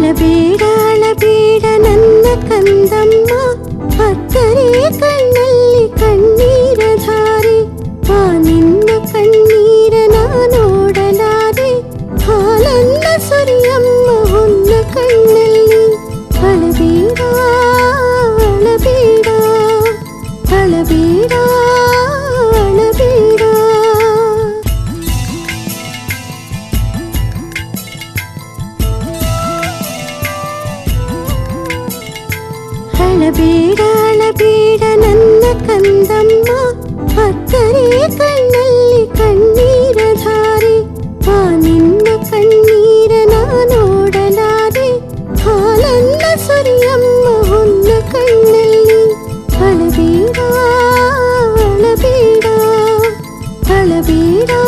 ಅಳಬೇಡ ಅಳಬೇಡ ನನ್ನ ಕಂದಮ್ಮ ಅತ್ತರೆ ಕಣ್ಣಲ್ಲಿ ಕಣ್ಣೀರ ಧಾರೆ ಆ ನಿನ್ನ ಕಣ್ಣೀರ ನಾ ನೋಡಲಾರೆ ಹಾಲನ್ನ ಸುರಿಯಮ್ಮ ಹೊನ್ನ ಕಣ್ಣಲ್ಲಿ ಅಳಬೇಡ ಅಳಬೇಡ ಅಳಬೇಡ ಅಳಬೇಡ ಅಳಬೇಡ ಅಳಬೇಡ ನನ್ನ ಕಂದಮ್ಮ ಅತ್ತರೆ ಕಣ್ಣಲ್ಲಿ ಕಣ್ಣೀರ ಧಾರೆ ಆ ನಿನ್ನ ಕಣ್ಣೀರ ನಾ ನೋಡಲಾರೆ ಹಾಲನ್ನ ಸುರಿಯಮ್ಮ ಹೊನ್ನ ಕಣ್ಣಲ್ಲಿ ಅಳಬೇಡ ಅಳಬೇಡ ಅಳಬೇಡ